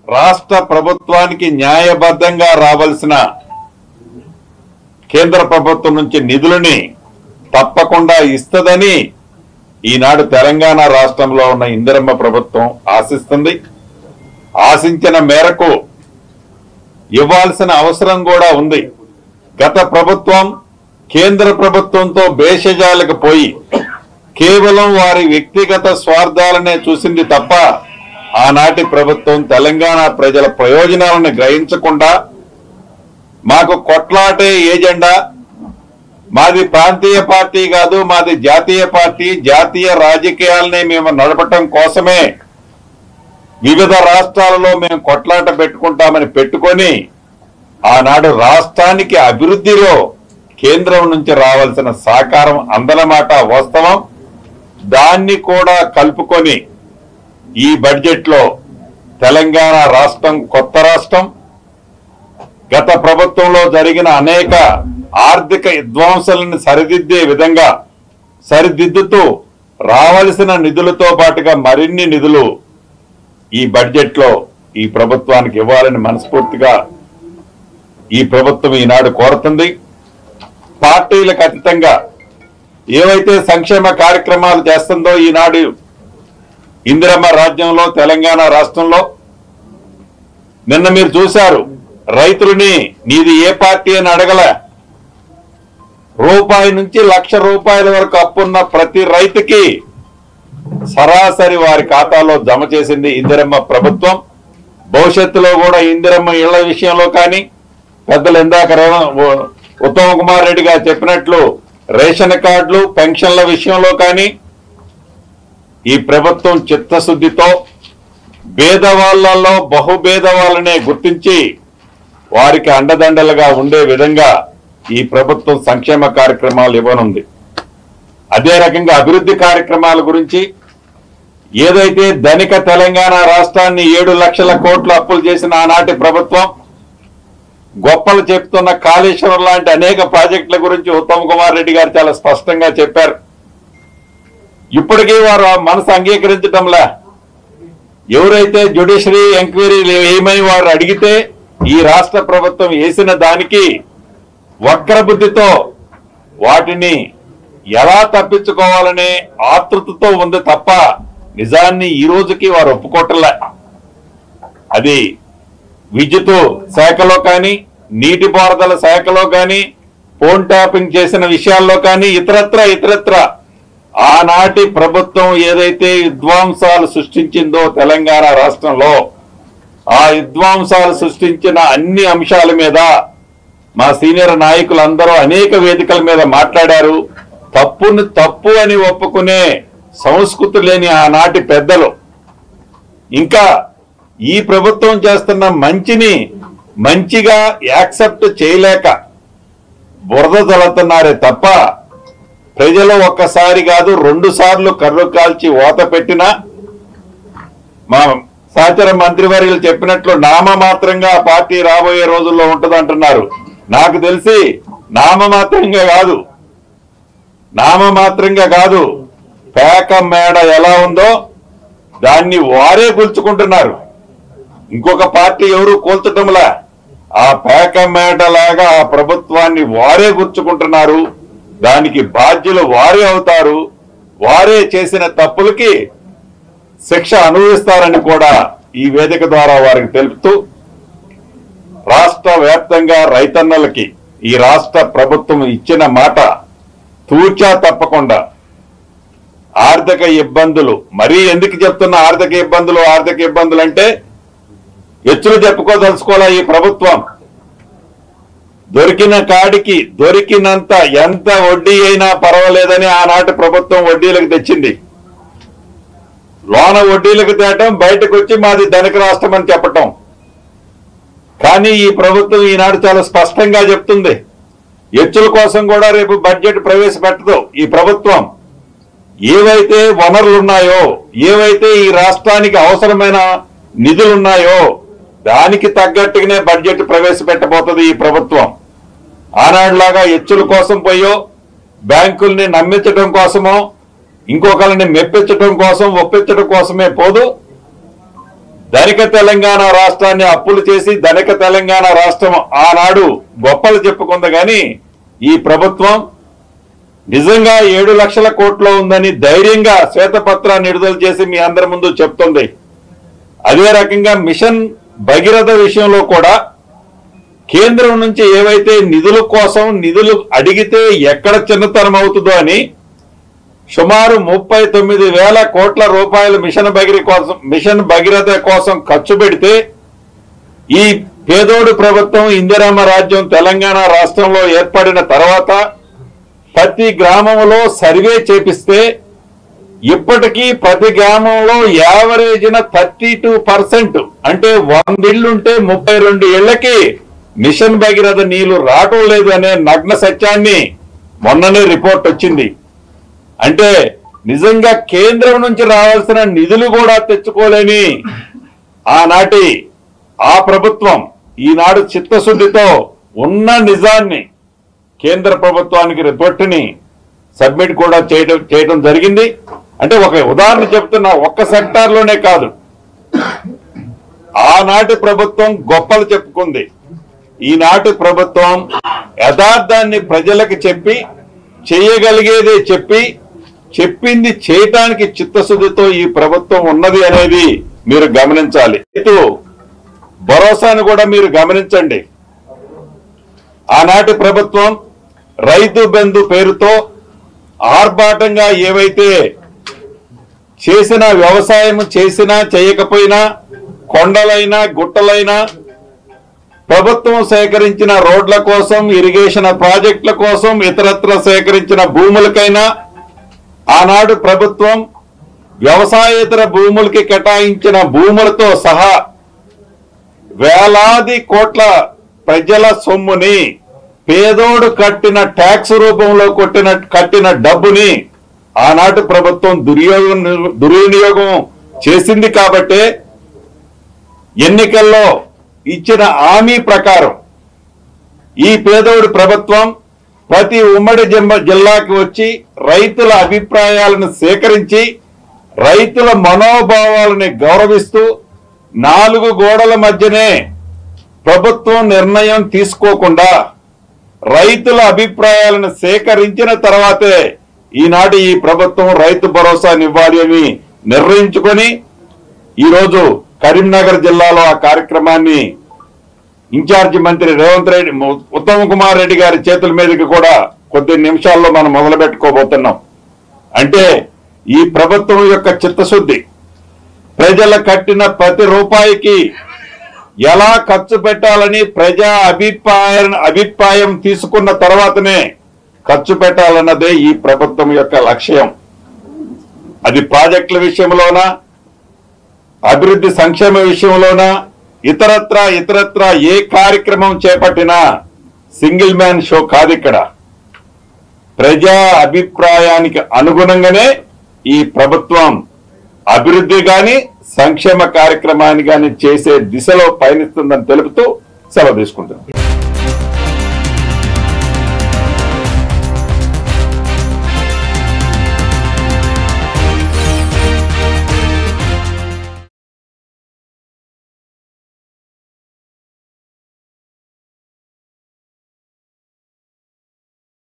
రాష్ట్ర ప్రభుత్వానికి న్యాయబద్ధంగా రావాల్సిన కేంద్ర ప్రభుత్వం నుంచి నిధులని తప్పకుండా ఇస్తదని ఈనాడు తెలంగాణ రాష్ట్రంలో ఉన్న ఇందిరమ్మ ప్రభుత్వం ఆశిస్తుంది ఆశించిన మేరకు ఇవ్వాల్సిన అవసరం కూడా ఉంది గత ప్రభుత్వం కేంద్ర ప్రభుత్వంతో భేషజాలకు పోయి కేవలం వారి వ్యక్తిగత స్వార్థాలనే చూసింది తప్ప ఆనాటి ప్రభుత్వం తెలంగాణ ప్రజల ప్రయోజనాలను గ్రహించకుండా మాకు కొట్లాటే ఏజెండా మాది ప్రాంతీయ పార్టీ కాదు మాది జాతీయ పార్టీ జాతీయ రాజకీయాలని మేము నడపటం కోసమే వివిధ రాష్ట్రాలలో మేము కొట్లాట పెట్టుకుంటామని పెట్టుకొని ఆనాడు రాష్ట్రానికి అభివృద్ధిలో కేంద్రం నుంచి రావాల్సిన సహకారం అందనమాట వాస్తవం దాన్ని కూడా కలుపుకొని ఈ బడ్జెట్ లో తెలంగాణ రాష్ట్రం కొత్త రాష్ట్రం గత ప్రభుత్వంలో జరిగిన అనేక ఆర్థిక విధ్వంసాలను సరిదిద్దే విధంగా సరిదిద్దుతూ రావలసిన నిధులతో పాటుగా మరిన్ని నిధులు ఈ బడ్జెట్ లో ఈ ప్రభుత్వానికి ఇవ్వాలని మనస్ఫూర్తిగా ఈ ప్రభుత్వం ఈనాడు కోరుతుంది పార్టీలకు అతీతంగా ఏవైతే సంక్షేమ కార్యక్రమాలు చేస్తుందో ఈనాడు ఇందిరమ్మ రాజ్యంలో తెలంగాణ రాష్ట్రంలో నిన్న మీరు చూశారు రైతులని నీది ఏ పార్టీ అని అడగల రూపాయి నుంచి లక్ష రూపాయల వరకు అప్పున్న ప్రతి రైతుకి సరాసరి వారి ఖాతాలో జమ చేసింది ఇందిరమ్మ ప్రభుత్వం భవిష్యత్తులో కూడా ఇందిరమ్మ ఇళ్ల విషయంలో కానీ పెద్దలు ఇందాక రేవ- ఉ- ఉత్తమ్ కుమార్ రెడ్డి గారు చెప్పినట్లు రేషన్ కార్డులు పెన్షన్ల విషయంలో కానీ ఈ ప్రభుత్వం చిత్తశుద్ధితో భేదవాళ్లలో బహుభేదవాళ్ళనే గుర్తించి వారికి అండదండలుగా ఉండే విధంగా ఈ ప్రభుత్వం సంక్షేమ కార్యక్రమాలు ఇవ్వనుంది అదే రకంగా అభివృద్ధి కార్యక్రమాల గురించి ఏదైతే ధనిక తెలంగాణ రాష్ట్రాన్ని ఏడు లక్షల కోట్ల అప్పులు చేసిన ఆనాటి ప్రభుత్వం గొప్పలు చెప్తున్న కాళేశ్వరం లాంటి అనేక ప్రాజెక్టుల గురించి ఉత్తమ్ కుమార్ రెడ్డి గారు చాలా స్పష్టంగా చెప్పారు ఇప్పటికీ వారు ఆ మనసు అంగీకరించడంలా ఎవరైతే జ్యుడిషియరీ ఎంక్వైరీ ఏమని వారు అడిగితే ఈ రాష్ట్ర ప్రభుత్వం వేసిన దానికి వక్రబుద్ధితో వాటిని ఎలా తప్పించుకోవాలనే ఆతృతతో ఉంది తప్ప నిజాన్ని ఈ రోజుకి వారు ఒప్పుకోవట్లే అది విద్యుత్ శాఖలో కానీ నీటిపారుదల శాఖలో కానీ ఫోన్ ట్యాపింగ్ చేసిన విషయాల్లో కానీ ఇతరత్ర ఇతరత్ర ఆనాటి ప్రభుత్వం ఏదైతే విధ్వంసాలు సృష్టించిందో తెలంగాణ రాష్ట్రంలో ఆ విధ్వంసాలు సృష్టించిన అన్ని అంశాల మీద మా సీనియర్ నాయకులందరూ అనేక వేదికల మీద మాట్లాడారు తప్పుని తప్పు అని ఒప్పుకునే సంస్కృతి లేని ఆనాటి పెద్దలు ఇంకా ఈ ప్రభుత్వం చేస్తున్న మంచిని మంచిగా యాక్సెప్ట్ చేయలేక బురద చల్లుతున్నారే తప్ప ప్రజలు ఒక్కసారి కాదు రెండు సార్లు కర్రు కాల్చి ఓత పెట్టినా మా సహచర మంత్రివర్యులు చెప్పినట్లు నామమాత్రంగా ఆ పార్టీ రాబోయే రోజుల్లో ఉంటదంటున్నారు నాకు తెలిసి నామమాత్రంగా కాదు నామమాత్రంగా కాదు పేక మేడ ఎలా ఉందో దాన్ని వారే కూల్చుకుంటున్నారు ఇంకొక పార్టీ ఎవరు కూల్చటంలా ఆ పేక మేడలాగా ఆ ప్రభుత్వాన్ని వారే గుర్చుకుంటున్నారు దానికి బాధ్యులు వారే అవుతారు వారే చేసిన తప్పులకి శిక్ష అనుభవిస్తారని కూడా ఈ వేదిక ద్వారా వారికి తెలుపుతూ రాష్ట్ర వ్యాప్తంగా రైతన్నలకి ఈ రాష్ట్ర ప్రభుత్వం ఇచ్చిన మాట తూచా తప్పకుండా ఆర్థిక ఇబ్బందులు మరీ ఎందుకు చెప్తున్న ఆర్థిక ఇబ్బందులు ఆర్థిక ఇబ్బందులు అంటే ఎచ్చులు చెప్పుకోదలుచుకోలే ఈ ప్రభుత్వం దొరికిన కాడికి దొరికినంత ఎంత వడ్డీ అయినా పర్వాలేదని ఆనాటి ప్రభుత్వం వడ్డీలకు తెచ్చింది లోన వడ్డీలకు తేటం బయటకు వచ్చి మాది ధనిక రాష్ట్రం అని చెప్పటం కానీ ఈ ప్రభుత్వం ఈనాడు చాలా స్పష్టంగా చెప్తుంది ఎచ్చుల కోసం కూడా రేపు బడ్జెట్ ప్రవేశపెట్టదు ఈ ప్రభుత్వం ఏవైతే వనరులు ఉన్నాయో ఏవైతే ఈ రాష్ట్రానికి అవసరమైన నిధులు ఉన్నాయో దానికి తగ్గట్టుగానే బడ్జెట్ ప్రవేశపెట్టబోతుంది ఈ ప్రభుత్వం ఆనాడులాగా ఎచ్చుల కోసం పోయో బ్యాంకుల్ని నమ్మించడం కోసమో ఇంకొకరిని మెప్పించడం కోసం ఒప్పించడం కోసమే పోదు ధనిక తెలంగాణ రాష్ట్రాన్ని అప్పులు చేసి ధనిక తెలంగాణ రాష్ట్రం ఆనాడు గొప్పలు చెప్పుకుంది కానీ ఈ ప్రభుత్వం నిజంగా ఏడు లక్షల కోట్లు ఉందని ధైర్యంగా శ్వేతపత్రాన్ని విడుదల చేసి మీ అందరి ముందు చెప్తుంది అదే రకంగా మిషన్ భగీరథ విషయంలో కూడా కేంద్రం నుంచి ఏవైతే నిధుల కోసం నిధులు అడిగితే ఎక్కడ చిన్నతనం అవుతుందో అని సుమారు ముప్పై తొమ్మిది వేల కోట్ల రూపాయలు మిషన్ భగీరథ కోసం మిషన్ భగీరథ కోసం ఖర్చు పెడితే ఈ పేదోడు ప్రభుత్వం ఇందిరమ్మ రాజ్యం తెలంగాణ రాష్ట్రంలో ఏర్పడిన తర్వాత ప్రతి గ్రామంలో సర్వే చేపిస్తే ఇప్పటికీ ప్రతి గ్రామంలో యావరేజ్న థర్టీ టూ పర్సెంట్ అంటే వంద ఇళ్లుంటే ముప్పై రెండు ఇళ్లకి మిషన్ భగీరథ నీళ్లు రావటం లేదు అనే నగ్న సత్యాన్ని మొన్ననే రిపోర్ట్ వచ్చింది అంటే నిజంగా కేంద్రం నుంచి రావాల్సిన నిధులు కూడా తెచ్చుకోలేని ఆనాటి ఆ ప్రభుత్వం ఈనాడు చిత్తశుద్ధితో ఉన్న నిజాన్ని కేంద్ర ప్రభుత్వానికి రిపోర్టుని సబ్మిట్ కూడా చేయడం చేయడం జరిగింది అంటే ఒక ఉదాహరణ చెప్తున్నా ఒక్క సెక్టార్లోనే కాదు ఆనాటి ప్రభుత్వం గొప్పలు చెప్పుకుంది ఈనాటి ప్రభుత్వం యథార్థాన్ని ప్రజలకు చెప్పి చేయగలిగేదే చెప్పి చెప్పింది చేయటానికి చిత్తశుద్ధితో ఈ ప్రభుత్వం ఉన్నది అనేది మీరు గమనించాలి రైతు భరోసాను కూడా మీరు గమనించండి ఆనాటి ప్రభుత్వం రైతు బంధు పేరుతో ఆర్భాటంగా ఏవైతే చేసిన వ్యవసాయం చేసినా చేయకపోయినా కొండలైనా గుట్టలైనా ప్రభుత్వం సేకరించిన రోడ్ల కోసం ఇరిగేషన్ ప్రాజెక్టుల కోసం ఇతరత్ర సేకరించిన భూములకైనా ఆనాడు ప్రభుత్వం వ్యవసాయేతర భూములకి కేటాయించిన భూములతో సహా వేలాది కోట్ల ప్రజల సొమ్ముని పేదోడు కట్టిన ట్యాక్స్ రూపంలో కొట్టిన కట్టిన డబ్బుని ఆనాటి ప్రభుత్వం దుర్యోగం దుర్వినియోగం చేసింది కాబట్టే ఎన్నికల్లో ఇచ్చిన హామీ ప్రకారం ఈ పేదోడి ప్రభుత్వం ప్రతి ఉమ్మడి జిమ్మ- జిల్లాకి వచ్చి రైతుల అభిప్రాయాలను సేకరించి రైతుల మనోభావాలని గౌరవిస్తూ నాలుగు గోడల మధ్యనే ప్రభుత్వం నిర్ణయం తీసుకోకుండా రైతుల అభిప్రాయాలను సేకరించిన తర్వాతే ఈనాటి ఈ ప్రభుత్వం రైతు భరోసానివ్వాలి అని నిర్ణయించుకొని ఈరోజు కరీంనగర్ జిల్లాలో ఆ కార్యక్రమాన్ని ఇన్ఛార్జి మంత్రి రేవంత్ రెడ్డి ఉత్తమ్ కుమార్ రెడ్డి గారి చేతుల మీదకి కూడా కొద్ది నిమిషాల్లో మనం మొదలు పెట్టుకోబోతున్నాం అంటే ఈ ప్రభుత్వం యొక్క చిత్తశుద్ధి ప్రజల కట్టిన ప్రతి రూపాయికి ఎలా ఖర్చు పెట్టాలని ప్రజా అభిప్రాయం అభిప్రాయం తీసుకున్న తర్వాతనే ఖర్చు పెట్టాలన్నదే ఈ ప్రభుత్వం యొక్క లక్ష్యం అది ప్రాజెక్టుల విషయంలోనా అభివృద్ధి సంక్షేమ విషయంలోనా ఇతరత్ర ఇతరత్ర ఏ కార్యక్రమం చేపట్టినా సింగిల్ మ్యాన్ షో కాదు ఇక్కడ ప్రజా అభిప్రాయానికి అనుగుణంగానే ఈ ప్రభుత్వం అభివృద్ధి గాని సంక్షేమ కార్యక్రమాన్ని గాని చేసే దిశలో పయనిస్తుందని తెలుపుతూ సెలవు తీసుకుంటున్నాం